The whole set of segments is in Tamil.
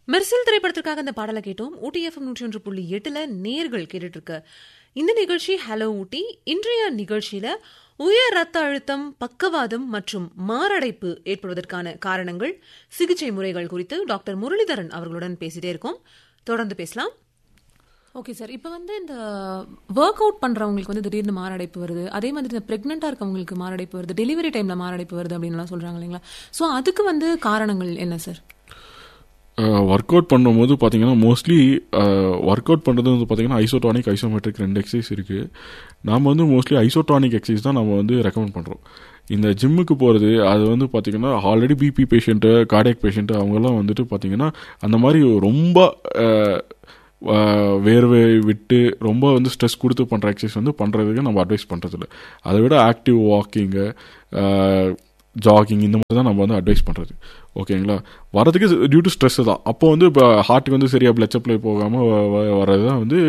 மெர்சல் திரைப்படத்திற்காக அந்த பாடலை கேட்டோம் ஊட்டி எஃப்எம் நூற்றி ஒன்று புள்ளி எட்டுல நேர்கள் கேட்டுட்டு இருக்க இந்த நிகழ்ச்சி ஹலோ ஊட்டி இன்றைய நிகழ்ச்சியில உயர் ரத்த அழுத்தம் பக்கவாதம் மற்றும் மாரடைப்பு ஏற்படுவதற்கான காரணங்கள் சிகிச்சை முறைகள் குறித்து டாக்டர் முரளிதரன் அவர்களுடன் பேசிட்டே இருக்கோம் தொடர்ந்து பேசலாம் ஓகே சார் இப்போ வந்து இந்த ஒர்க் அவுட் பண்ணுறவங்களுக்கு வந்து திடீர்னு மாரடைப்பு வருது அதே மாதிரி இந்த ப்ரெக்னெண்ட்டாக இருக்கவங்களுக்கு மாரடைப்பு வருது டெலிவரி டைமில் மாரடைப்பு வருது அப்படின்லாம் சொல்கிறாங்க இல்லைங்களா ஸோ அதுக்கு வந்து காரணங்கள் என்ன சார் ஒர்க் அவுட் பண்ணும்போது பார்த்தீங்கன்னா மோஸ்ட்லி ஒர்க் அவுட் பண்ணுறது வந்து பார்த்தீங்கன்னா ஐசோடானிக் ஐசோமெட்ரிக் ரெண்டு எக்ஸசைஸ் இருக்குது நாம் வந்து மோஸ்ட்லி ஐசோடானிக் எக்ஸசைஸ் தான் நம்ம வந்து ரெக்கமெண்ட் பண்ணுறோம் இந்த ஜிம்முக்கு போகிறது அது வந்து பார்த்திங்கன்னா already BP patient cardiac patient அவங்கெல்லாம் வந்துட்டு பார்த்திங்கன்னா அந்த மாதிரி ரொம்ப வேர்வை விட்டு ரொம்ப வந்து ஸ்ட்ரெஸ் கொடுத்து பண்ணுற எக்ஸசைஸ் வந்து பண்ணுறதுக்கு நம்ம அட்வைஸ் பண்ணுறதில்ல அதை விட ஆக்டிவ் வாக்கிங்கு ஜாகிங் இந்த மாதிரி தான் நம்ம வந்து அட்வைஸ் பண்ணுறது ஓகேங்களா வரதுக்கு டியூ டு ஸ்ட்ரெஸ் தான் அப்போ வந்து இப்போ ஹார்ட்டுக்கு வந்து சரியாக பிளட் சப்ளை போகாமல் வர்றது தான் வந்து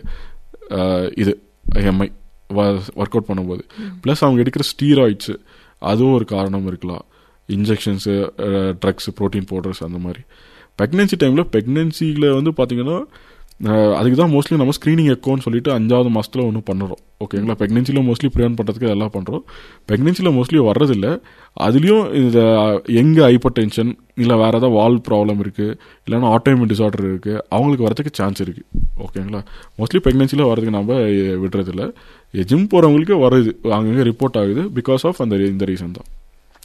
இது எம்ஐ ஒர்க் அவுட் பண்ணும்போது ப்ளஸ் அவங்க எடுக்கிற ஸ்டீராய்ட்ஸு அதுவும் ஒரு காரணம் இருக்கலாம் இன்ஜெக்ஷன்ஸு ட்ரக்ஸ் ப்ரோட்டீன் பவுடர்ஸ் அந்த மாதிரி ப்ரெக்னென்சி டைமில் ப்ரெக்னென்சியில் வந்து பார்த்திங்கன்னா அதுக்கு தான் மோஸ்ட்லி நம்ம ஸ்க்ரீனிங் எக்கோன்னு சொல்லிட்டு அஞ்சாவது மாதத்தில் ஒன்று பண்ணுறோம் ஓகேங்களா ப்ரெக்னென்சியில் மோஸ்ட்லி ப்ரிவென்ட் பண்ணுறதுக்கு எல்லாம் பண்ணுறோம் ப்ரெக்னென்சியில் மோஸ்ட்லி வர்றதில்ல அதுலேயும் இந்த எங்கே ஹைப்பர் டென்ஷன் இல்லை வேறு ஏதாவது வால் ப்ராப்ளம் இருக்குது இல்லைன்னா ஆட்டோமின் டிசார்டர் இருக்குது அவங்களுக்கு வரதுக்கு சான்ஸ் இருக்குது ஓகேங்களா மோஸ்ட்லி ப்ரெக்னென்சியில் வரதுக்கு நம்ம விடுறதில்ல ஜிம் போகிறவங்களுக்கு வருது அங்கங்கே ரிப்போர்ட் ஆகுது பிகாஸ் ஆஃப் அந்த இந்த ரீசன் தான்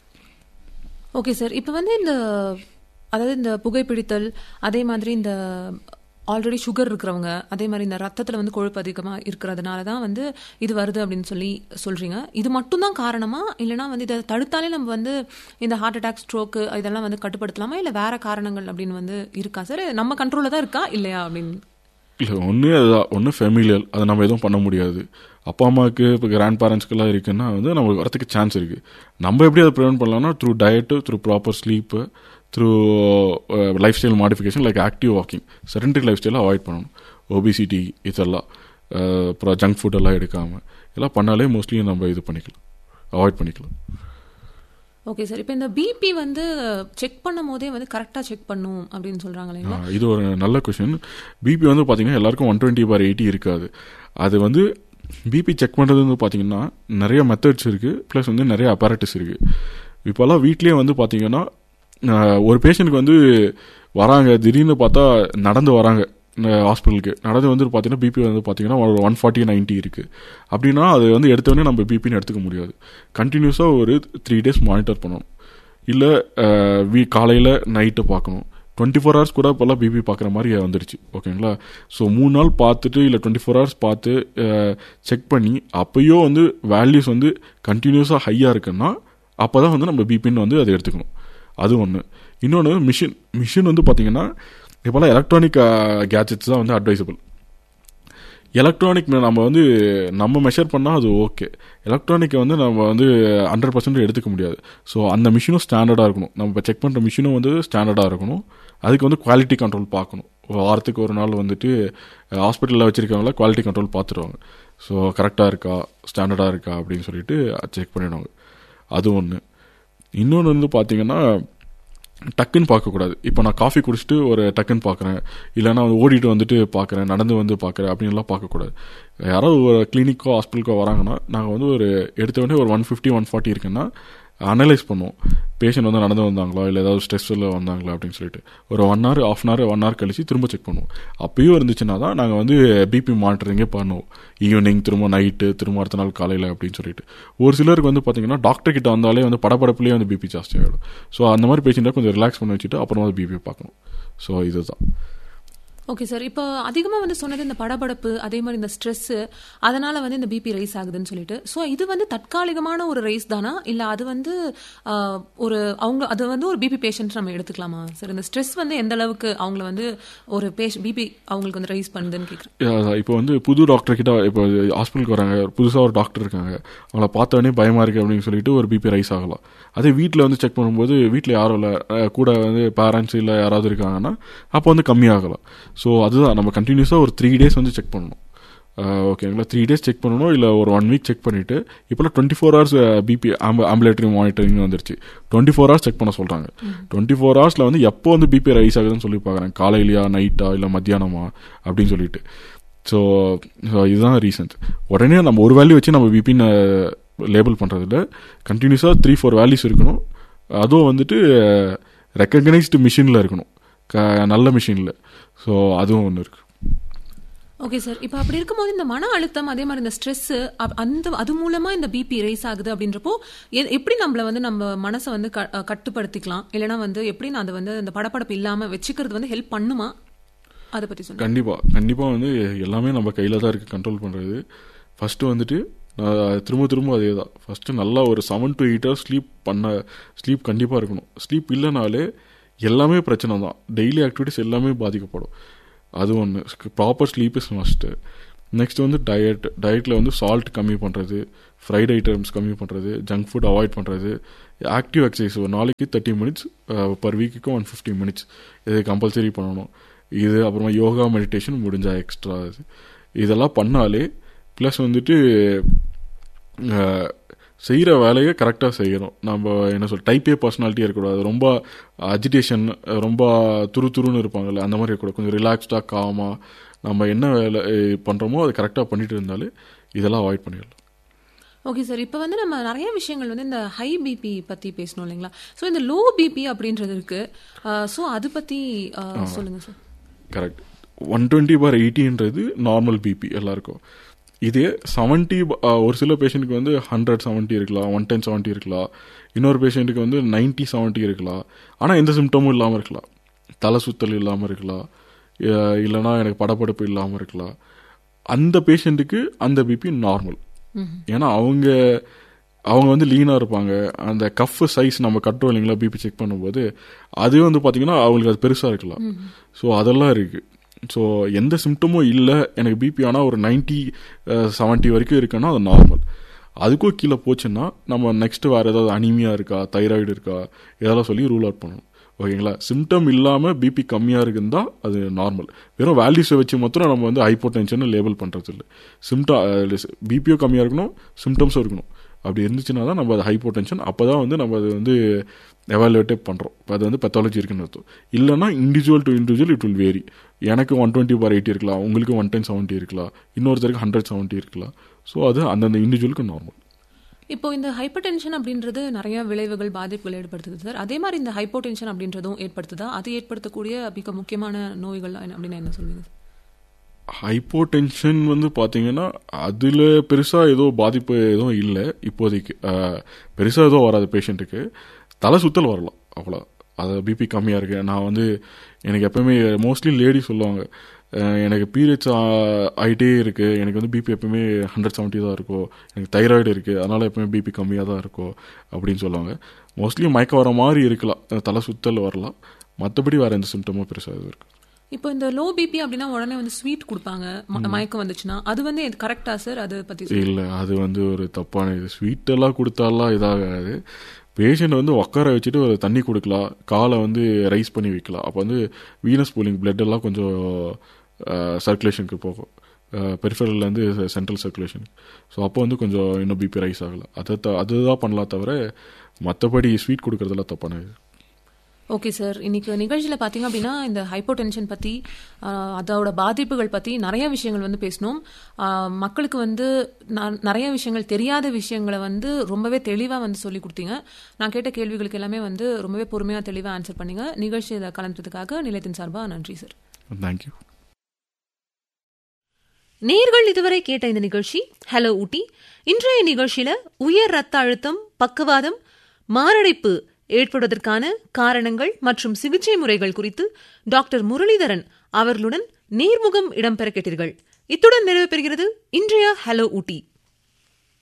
ஓகே சார் இப்போ வந்து இந்த அதாவது இந்த புகைப்பிடித்தல் அதே மாதிரி இந்த ஆல்ரெடி சுகர் இருக்கிறவங்க அதே மாதிரி இந்த ரத்தத்தில் வந்து கொழுப்பு அதிகமாக இருக்கிறதுனால தான் வந்து இது வருது அப்படின்னு சொல்லி சொல்கிறீங்க இது மட்டும்தான் காரணமா இல்லைனா வந்து இதை தடுத்தாலே நம்ம வந்து இந்த ஹார்ட் அட்டாக் ஸ்ட்ரோக்கு இதெல்லாம் வந்து கட்டுப்படுத்தலாமா இல்லை வேற காரணங்கள் அப்படின்னு வந்து இருக்கா சார் நம்ம கண்ட்ரோலில் தான் இருக்கா இல்லையா அப்படின்னு இல்லை ஒன்று அதுதான் ஒன்று ஃபெமிலியல் அதை நம்ம எதுவும் பண்ண முடியாது அப்பா அம்மாவுக்கு இப்போ கிராண்ட் பேரண்ட்ஸ்க்கெல்லாம் இருக்குன்னா வந்து நம்மளுக்கு வரத்துக்கு சான்ஸ் இருக்குது நம்ம எப்படி அதை ப்ரிவென்ட் பண்ணலாம்னா through diet through proper sleep through lifestyle modification like active walking sedentary லைஃப் ஸ்டைலை அவாய்ட் பண்ணணும் ஒபிசிட்டி இதெல்லாம் அப்புறம் ஜங்க் ஃபுட் எல்லாம் எடுக்காமல் இதெல்லாம் பண்ணாலே மோஸ்ட்லி நம்ம இது பண்ணிக்கலாம் அவாய்ட் பண்ணிக்கலாம் ஓகே சார் இப்போ இந்த பிபி வந்து செக் பண்ணும் போதே வந்து கரெக்டாக செக் பண்ணும் அப்படின்னு சொல்கிறாங்க இல்லைங்களா இது ஒரு நல்ல கொஷின் பிபி வந்து பார்த்தீங்கன்னா எல்லாருக்கும் ஒன் டுவெண்ட்டி பார் எயிட்டி இருக்காது அது வந்து பிபி செக் பண்ணுறது வந்து பார்த்தீங்கன்னா நிறைய மெத்தட்ஸ் இருக்குது ப்ளஸ் வந்து நிறைய அப்பாரட்டஸ் இருக்குது இப்போல்லாம் வீட்லேயே வந்து பார்த்தீங்கன்னா ஒரு பேஷண்ட்டுக்கு வந்து வராங்க திடீர்னு பார்த்தா நடந்து வராங்க ஹாஸ்பிட்டலுக்கு நடந்து வந்து பார்த்தீங்கன்னா பிபி வந்து பார்த்தீங்கன்னா ஒரு ஒன் ஃபார்ட்டி நைன்ட்டி இருக்குது அப்படின்னா அது வந்து எடுத்தோடனே நம்ம பிபின்னு எடுத்துக்க முடியாது கண்டினியூஸாக ஒரு த்ரீ டேஸ் மானிட்டர் பண்ணணும் இல்லை வீ காலையில் நைட்டு பார்க்கணும் டுவெண்ட்டி ஃபோர் ஹவர்ஸ் கூட இப்போல்லாம் பிபி பார்க்குற மாதிரி வந்துடுச்சு ஓகேங்களா ஸோ மூணு நாள் பார்த்துட்டு இல்லை டுவெண்ட்டி ஃபோர் ஹவர்ஸ் பார்த்து செக் பண்ணி அப்போயோ வந்து வேல்யூஸ் வந்து கண்டினியூஸாக ஹையாக இருக்குன்னா அப்போ தான் வந்து நம்ம பிபின்னு வந்து அதை எடுத்துக்கணும் அது ஒன்று இன்னொன்று மிஷின் மிஷின் வந்து பார்த்தீங்கன்னா இப்போலாம் எலக்ட்ரானிக் கேஜெட்ஸ் தான் வந்து அட்வைசபிள் எலக்ட்ரானிக் நம்ம வந்து நம்ம மெஷர் பண்ணால் அது ஓகே எலக்ட்ரானிக்கை வந்து நம்ம வந்து ஹண்ட்ரட் பர்சன்ட் எடுத்துக்க முடியாது ஸோ அந்த மிஷினும் ஸ்டாண்டர்டாக இருக்கணும் நம்ம இப்போ செக் பண்ணுற மிஷினும் வந்து ஸ்டாண்டர்டாக இருக்கணும் அதுக்கு வந்து குவாலிட்டி கண்ட்ரோல் பார்க்கணும் வாரத்துக்கு ஒரு நாள் வந்துட்டு ஹாஸ்பிட்டலில் வச்சுருக்கவங்கள குவாலிட்டி கண்ட்ரோல் பார்த்துருவாங்க ஸோ கரெக்டாக இருக்கா ஸ்டாண்டர்டாக இருக்கா அப்படின்னு சொல்லிட்டு செக் பண்ணிடுவாங்க அது ஒன்று இன்னொன்று வந்து பார்த்தீங்கன்னா டக்குன்னு பார்க்கக்கூடாது இப்போ நான் காஃபி குடிச்சிட்டு ஒரு டக்குன்னு பார்க்குறேன் இல்லைனா ஓடிட்டு வந்துட்டு பார்க்குறேன் நடந்து வந்து பார்க்குறேன் அப்படின்லாம் பார்க்கக்கூடாது யாராவது ஒரு கிளினிக்கோ ஹாஸ்பிட்டலுக்கோ வராங்கன்னா நாங்கள் வந்து ஒரு எடுத்த உடனே ஒரு ஒன் ஃபிஃப்டி ஒன் ஃபார்ட்டி இருக்குன்னா அனலைஸ் பண்ணுவோம் பேஷண்ட் வந்து நடந்து வந்தாங்களா இல்லை ஏதாவது ஸ்ட்ரெஸ்ஸில் வந்தாங்களா அப்படின்னு சொல்லிட்டு ஒரு one hour half an hour one hour கழிச்சு திரும்ப செக் பண்ணுவோம் அப்பயும் இருந்துச்சுன்னா தான் நாங்கள் வந்து பிபி மானிட்டரிங்கே பண்ணுவோம் ஈவினிங் திரும்ப நைட்டு திரும்ப அடுத்த நாள் காலையில் அப்படின்னு சொல்லிட்டு ஒரு சிலருக்கு வந்து பார்த்தீங்கன்னா டாக்டர் கிட்ட வந்தாலே வந்து படப்படப்புலேயே வந்து பிபி ஜாஸ்தி ஆகிடும் ஸோ அந்த மாதிரி பேஷண்ட்டை கொஞ்சம் ரிலாக்ஸ் பண்ணி வச்சுட்டு அப்புறம் வந்து பிபி பார்க்கணும் ஸோ இதுதான் ஓகே சார் இப்போ அதிகமாக வந்து சொன்னது இந்த படபடப்பு அதே மாதிரி இந்த ஸ்ட்ரெஸ்ஸு அதனால வந்து இந்த பிபி ரைஸ் ஆகுதுன்னு சொல்லிட்டு ஸோ இது வந்து தற்காலிகமான ஒரு ரைஸ் தானா இல்லை அது வந்து ஒரு அவங்க அது வந்து ஒரு பிபி பேஷண்ட் நம்ம எடுத்துக்கலாமா சார் இந்த ஸ்ட்ரெஸ் வந்து எந்த அளவுக்கு அவங்கள வந்து ஒரு பேஷ் பிபி அவங்களுக்கு வந்து ரைஸ் பண்ணுதுன்னு கேட்குறேன் இப்போ வந்து புது டாக்டர் கிட்ட இப்போ ஹாஸ்பிட்டலுக்கு வராங்க புதுசாக ஒரு டாக்டர் இருக்காங்க அவங்கள பார்த்தோடனே பயமாக இருக்குது அப்படின்னு சொல்லிட்டு ஒரு பிபி ரைஸ் ஆகலாம் அதே வீட்டில் வந்து செக் பண்ணும்போது வீட்டில் யாரும் இல்லை கூட வந்து பேரண்ட்ஸ் இல்லை யாராவது இருக்காங்கன்னா அப்போ வந்து கம்மியாகலாம் ஸோ அதுதான் நம்ம கண்டினியூஸாக ஒரு த்ரீ டேஸ் வந்து செக் பண்ணணும் ஓகேங்களா த்ரீ டேஸ் செக் பண்ணணும் இல்லை ஒரு ஒன் வீக் செக் பண்ணிவிட்டு இப்போலாம் twenty four hours BP ambulatory monitoring வந்துருச்சு டுவெண்ட்டி ஃபோர் ஹவர்ஸ் செக் பண்ண சொல்கிறாங்க டுவெண்ட்டி ஃபோர் ஹவர்ஸில் வந்து எப்போ வந்து பிபி ரைஸ் ஆகுதுன்னு சொல்லி பார்க்குறேன் காலையிலையா நைட்டா இல்லை மத்தியானமா அப்படின்னு சொல்லிட்டு ஸோ இதுதான் ரீசன்ஸ் உடனே நம்ம ஒரு வேல்யூ வச்சு நம்ம பிபின்னு லேபிள் பண்ணுறதில்ல கண்டினியூஸாக த்ரீ ஃபோர் வேல்யூஸ் இருக்கணும் அதுவும் வந்துட்டு ரெக்கக்னைஸ்டு மிஷினில் இருக்கணும் க நல்ல மிஷினில் ஸோ அதுவும் ஒன்று இருக்குது ஓகே சார் இப்போ அப்படி இருக்கும்போது இந்த மன அழுத்தம் அதே மாதிரி இந்த ஸ்ட்ரெஸ் அந்த அது மூலமா இந்த பிபி ரைஸ் ஆகுது அப்படின்றப்போ எ- எப்படி நம்மள வந்து நம்ம மனசை வந்து க- அஹ் கட்டுப்படுத்திக்கலாம் இல்லைன்னா வந்து எப்படி நான் அதை வந்து அந்த படபடப்பு இல்லாம வச்சுக்கிறது வந்து ஹெல்ப் பண்ணுமா அதை பத்தி சொல்லுங்க கண்டிப்பாக கண்டிப்பாக வந்து எல்லாமே நம்ம கையில் தான் இருக்குது கண்ட்ரோல் பண்ணுறது ஃபஸ்ட்டு வந்துட்டு நான் திரும்ப திரும்ப அதே தான் ஃபஸ்ட்டு நல்லா ஒரு seven to eight hours sleep பண்ண ஸ்லீப் கண்டிப்பாக இருக்கணும் ஸ்லீப் இல்லைனாலே எல்லாமே பிரச்சனை தான் டெய்லி ஆக்டிவிட்டிஸ் எல்லாமே பாதிக்கப்படும் அது ஒன்று proper sleep is must next வந்து டயட் டயட்டில் வந்து சால்ட் கம்மி பண்ணுறது ஃப்ரைட் ஐட்டம்ஸ் கம்மி பண்ணுறது ஜங்க் ஃபுட் அவாய்ட் பண்ணுறது ஆக்டிவ் எக்ஸசைஸ் ஒரு நாளைக்கு தேர்ட்டி மினிட்ஸ் பர் வீக்குக்கு ஒன் ஃபிஃப்டி மினிட்ஸ் இது கம்பல்சரி பண்ணணும் இது அப்புறமா யோகா மெடிடேஷன் முடிஞ்சா எக்ஸ்ட்ரா இது இதெல்லாம் பண்ணாலே ப்ளஸ் வந்துட்டு செய்கிற வேலையை கரெக்டாக செய்யணும் நம்ம என்ன சொல் டைப்பே பர்சனாலிட்டியாக இருக்கக்கூடாது ரொம்ப அஜிடேஷன் ரொம்ப துரு துருன்னு இருப்பாங்கல்ல அந்த மாதிரி இருக்கக்கூடாது கொஞ்சம் ரிலாக்ஸ்டாக காமாக நம்ம என்ன வேலை பண்ணுறோமோ அதை கரெக்டாக பண்ணிட்டு இருந்தாலே இதெல்லாம் அவாய்ட் பண்ணிடலாம் ஓகே சார் இப்போ வந்து நம்ம நிறைய விஷயங்கள் வந்து இந்த ஹை பிபி பத்தி பேசணும் இல்லைங்களா ஸோ இந்த லோ பிபி அப்படின்றது இருக்கு ஸோ அது பத்தி அஹ், சொல்லுங்க sir correct one twenty by எயிட்டின்றது நார்மல் பிபி எல்லாருக்கும் இதே செவன்ட்டி ஒரு சில பேஷண்ட்டுக்கு வந்து ஹண்ட்ரட் செவன்ட்டி இருக்கலாம் ஒன் டென் செவன்ட்டி இருக்கலாம் இன்னொரு பேஷண்ட்டுக்கு வந்து நைன்ட்டி செவன்ட்டி இருக்கலாம் ஆனால் எந்த சிம்டமும் இல்லாமல் இருக்கலாம் தலை சுத்தல் இல்லாமல் இருக்கலாம் அஹ் இல்லைன்னா எனக்கு படபடப்பு இல்லாமல் இருக்கலாம் அந்த பேஷண்ட்டுக்கு அந்த பிபி நார்மல் ஏன்னா அவங்க அவங்க வந்து லீனாக இருப்பாங்க அந்த கஃப் சைஸ் நம்ம கட்டுறோம் இல்லைங்களா பிபி செக் பண்ணும்போது அது வந்து பார்த்தீங்கன்னா அவங்களுக்கு அது பெருசாக இருக்கலாம் ஸோ அதெல்லாம் இருக்குது ஸோ எந்த சிம்டமும் இல்லை எனக்கு பிபி ஆனால் ஒரு நைன்ட்டி செவன்ட்டி வரைக்கும் இருக்குன்னா அது நார்மல் அதுக்கும் கீழே போச்சுன்னா நம்ம நெக்ஸ்ட் வேறு ஏதாவது அனிமியா இருக்கா தைராய்டு இருக்கா இதெல்லாம் சொல்லி ரூல் அவுட் பண்ணணும் ஓகேங்களா சிம்டம் இல்லாமல் பிபி கம்மியாக இருக்குன்னு அது நார்மல் வெறும் வேல்யூஸை வச்சு மாத்திரம் நம்ம வந்து ஹைப்போ டென்ஷன் லேபிள் பண்ணுறது இல்லை சிம்டம் பிபியோ கம்மியாக இருக்கணும் சிம்டம்ஸும் இருக்கணும் அப்படி இருந்துச்சுன்னா தான் நம்ம அது ஹைப்போ டென்ஷன் அப்போ தான் வந்து நம்ம அது வந்து எவாலுவேட்டே பண்ணுறோம் இப்போ அது வந்து பெத்தாலஜி இருக்குன்னு அர்த்தம் இல்லைனா individual to individual it will vary எனக்கு ஒன் டுவெண்ட்டி பார் எயிட்டி இருக்கலாம் உங்களுக்கு ஒன் டென் செவன்ட்டி இருக்கலாம் இன்னொருத்தருக்கு ஹண்ட்ரட் செவன்ட்டி இருக்கலாம் ஸோ அது அந்தந்த இண்டிவிஜுவலுக்கு நார்மல் இப்போ இந்த ஹைப்பர் டென்ஷன் அப்படின்றது நிறைய விளைவுகள் பாதிப்புகள் ஏற்படுத்துது சார் அதே மாதிரி இந்த ஹைப்போ டென்ஷன் அப்படின்றதும் ஏற்படுத்துதா அது ஏற்படுத்தக்கூடிய மிக முக்கியமான நோய்கள் அப்படின்னு என்ன சொல்லுவீங்க ஹைப்போ டென்ஷன் வந்து பார்த்தீங்கன்னா அதில் பெருசாக ஏதோ பாதிப்பு எதுவும் இல்லை இப்போதைக்கு பெருசாக எதுவும் வராது பேஷண்ட்டுக்கு தலை சுத்தல் வரலாம் அவ்வளோ அது பிபி கம்மியாக இருக்கு நான் வந்து எனக்கு எப்பவுமே மோஸ்ட்லி லேடி சொல்லுவாங்க அஹ் எனக்கு பீரியட்ஸ் ஆகிட்டே இருக்குது எனக்கு வந்து பிபி எப்பவுமே ஹண்ட்ரட் செவன்ட்டி தான் இருக்கும் எனக்கு தைராய்டு இருக்குது அதனால் எப்பவுமே பிபி கம்மியாக தான் இருக்கும் அப்படின்னு சொல்லுவாங்க மோஸ்ட்லி மயக்கம் வர மாதிரி இருக்கலாம் அஹ் தலை சுத்தல் வரலாம் மற்றபடி வேறு எந்த சிம்டமும் பெருசாக எதுவும் இருக்குது இப்போ இந்த லோ பிபி அப்படின்னா உடனே வந்து ஸ்வீட் கொடுப்பாங்க ம- மயக்கம் வந்துச்சுன்னா அது வந்து கரெக்டா சார் அது பத்தி சொல்லுங்க. இல்லை அது வந்து ஒரு தப்பான இது ஸ்வீட்டெல்லாம் கொடுத்தாலாம் இதாகாது பேஷண்ட் வந்து உட்கார வச்சுட்டு ஒரு தண்ணி கொடுக்கலாம் காலை வந்து ரைஸ் பண்ணி வைக்கலாம் அப்போ வந்து வீனஸ் பூலிங் blood எல்லாம் கொஞ்சம் சர்க்குலேஷனுக்கு போகும் பெரிஃபரல்லேருந்து சென்ட்ரல் சர்க்குலேஷன் ஸோ அப்போ வந்து கொஞ்சம் இன்னும் பிபி ரைஸ் ஆகலாம் அதை த அதுதான் பண்ணலாம் தவிர மற்றபடி ஸ்வீட் கொடுக்கறதெல்லாம் தப்பான இது ஓகே சார் இன்னைக்கு நிகழ்ச்சியில பாத்தீங்க அப்படின்னா இந்த ஹைப்போ டென்ஷன் பத்தி ஆஹ், அதோட பாதிப்புகள் பத்தி நிறைய விஷயங்கள் வந்து பேசணும் ஆஹ், மக்களுக்கு வந்து ந- நிறைய விஷயங்கள் தெரியாத விஷயங்களை வந்து ரொம்பவே தெளிவா வந்து சொல்லி கொடுத்தீங்க நான் கேட்ட கேள்விகளுக்கு எல்லாமே வந்து ரொம்பவே பொறுமையா தெளிவா ஆன்சர் பண்ணீங்க நிகழ்ச்சியில கலந்ததுக்காக நிலையத்தின் சார்பா நன்றி சார் தேங்க்யூ நேர்கள் இதுவரை கேட்ட இந்த நிகழ்ச்சி ஹலோ ஊட்டி இன்றைய நிகழ்ச்சியில உயர் ரத்த அழுத்தம் பக்கவாதம் மாரடைப்பு ஏற்படுவதற்கான காரணங்கள் மற்றும் சிகிச்சை முறைகள் குறித்து டாக்டர் முரளிதரன் அவர்களுடன் நேர்முகம் இடம்பெற கேட்டீர்கள் இத்துடன் நிறைவு பெறுகிறது இன்றைய ஹலோ ஊட்டி